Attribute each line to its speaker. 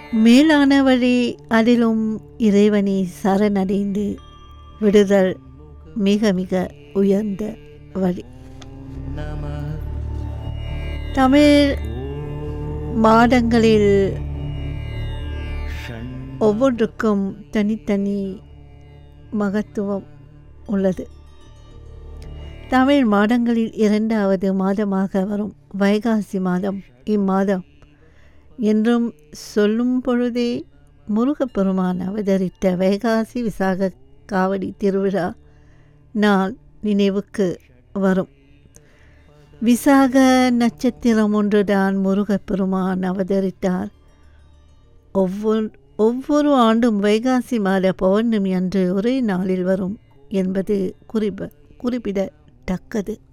Speaker 1: மேலான வழி அதிலும் இறைவனை சரணடைந்து விடுதல் மிக மிக உயர்ந்த வழி தமிழ் மாதங்களில் ஒவ்வொன்றுக்கும் தனித்தனி மகத்துவம் உள்ளது தமிழ் மாதங்களில் இரண்டாவது மாதமாக வரும் வைகாசி மாதம் இம்மாதம் என்றும் சொல்லும் பொழுதே முருகப்பெருமான் அவதரித்த வைகாசி விசாக காவடி திருவிழா நாள் நினைவுக்கு வரும் விசாக நட்சத்திரம் ஒன்றுதான் முருகப்பெருமான் அவதரித்தார் ஒவ்வொரு ஒவ்வொரு ஆண்டும் வைகாசி மாத பௌர்ணமி அன்று ஒரே நாளில் வரும் என்பது குறிப்ப குறிப்பிடத்தக்கது